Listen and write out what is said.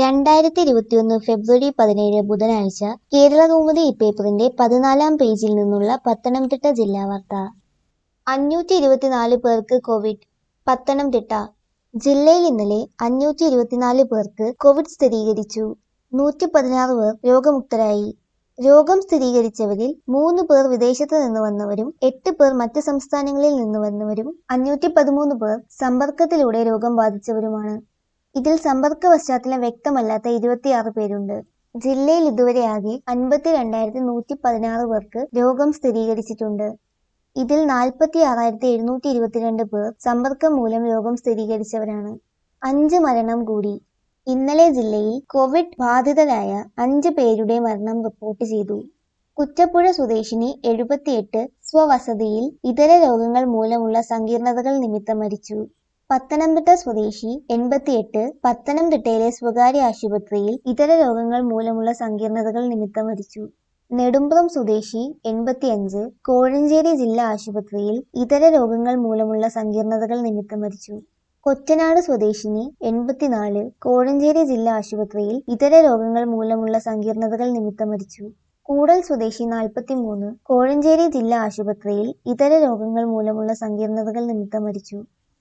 രണ്ടായിരത്തി ഇരുപത്തിയൊന്ന് ഫെബ്രുവരി പതിനേഴ് ബുധനാഴ്ച കേരളകൗമുദി ഇപ്പേപ്പറിന്റെ പതിനാലാം പേജിൽ നിന്നുള്ള പത്തനംതിട്ട ജില്ലാ വാർത്ത അഞ്ഞൂറ്റി ഇരുപത്തിനാല് പേർക്ക് കോവിഡ് പത്തനംതിട്ട ജില്ലയിൽ ഇന്നലെ അഞ്ഞൂറ്റി ഇരുപത്തിനാല് പേർക്ക് കോവിഡ് സ്ഥിരീകരിച്ചു നൂറ്റി പതിനാറ് പേർ രോഗമുക്തരായി രോഗം സ്ഥിരീകരിച്ചവരിൽ മൂന്ന് പേർ വിദേശത്ത് നിന്ന് വന്നവരും എട്ട് പേർ മറ്റ് സംസ്ഥാനങ്ങളിൽ നിന്ന് വന്നവരും അഞ്ഞൂറ്റി പതിമൂന്ന് പേർ സമ്പർക്കത്തിലൂടെ രോഗം ബാധിച്ചവരുമാണ് ഇതിൽ സമ്പർക്ക പശ്ചാത്തലം വ്യക്തമല്ലാത്ത ഇരുപത്തിയാറ് പേരുണ്ട് ജില്ലയിൽ ഇതുവരെ ആകെ അൻപത്തി രണ്ടായിരത്തി നൂറ്റി പതിനാറ് പേർക്ക് രോഗം സ്ഥിരീകരിച്ചിട്ടുണ്ട് ഇതിൽ നാൽപ്പത്തി ആറായിരത്തി എഴുന്നൂറ്റി ഇരുപത്തിരണ്ട് പേർ സമ്പർക്കം മൂലം രോഗം സ്ഥിരീകരിച്ചവരാണ് അഞ്ച് മരണം കൂടി ഇന്നലെ ജില്ലയിൽ കോവിഡ് ബാധിതരായ അഞ്ച് പേരുടെ മരണം റിപ്പോർട്ട് ചെയ്തു കുറ്റപ്പുഴ സ്വദേശിനി എഴുപത്തിയെട്ട് സ്വവസതിയിൽ ഇതര രോഗങ്ങൾ മൂലമുള്ള സങ്കീർണതകൾ നിമിത്തം മരിച്ചു പത്തനംതിട്ട സ്വദേശി എൺപത്തിയെട്ട് പത്തനംതിട്ടയിലെ സ്വകാര്യ ആശുപത്രിയിൽ ഇതര രോഗങ്ങൾ മൂലമുള്ള സങ്കീർണതകൾ നിമിത്തം മരിച്ചു നെടുമ്പ്രം സ്വദേശി എൺപത്തിയഞ്ച് കോഴഞ്ചേരി ജില്ലാ ആശുപത്രിയിൽ ഇതര രോഗങ്ങൾ മൂലമുള്ള സങ്കീർണതകൾ നിമിത്തം മരിച്ചു കൊറ്റനാട് സ്വദേശിനി എൺപത്തിനാല് കോഴഞ്ചേരി ജില്ലാ ആശുപത്രിയിൽ ഇതര രോഗങ്ങൾ മൂലമുള്ള സങ്കീർണതകൾ നിമിത്തം മരിച്ചു കൂടൽ സ്വദേശി നാൽപ്പത്തിമൂന്ന് കോഴഞ്ചേരി ജില്ലാ ആശുപത്രിയിൽ ഇതര രോഗങ്ങൾ മൂലമുള്ള സങ്കീർണതകൾ നിമിത്തം മരിച്ചു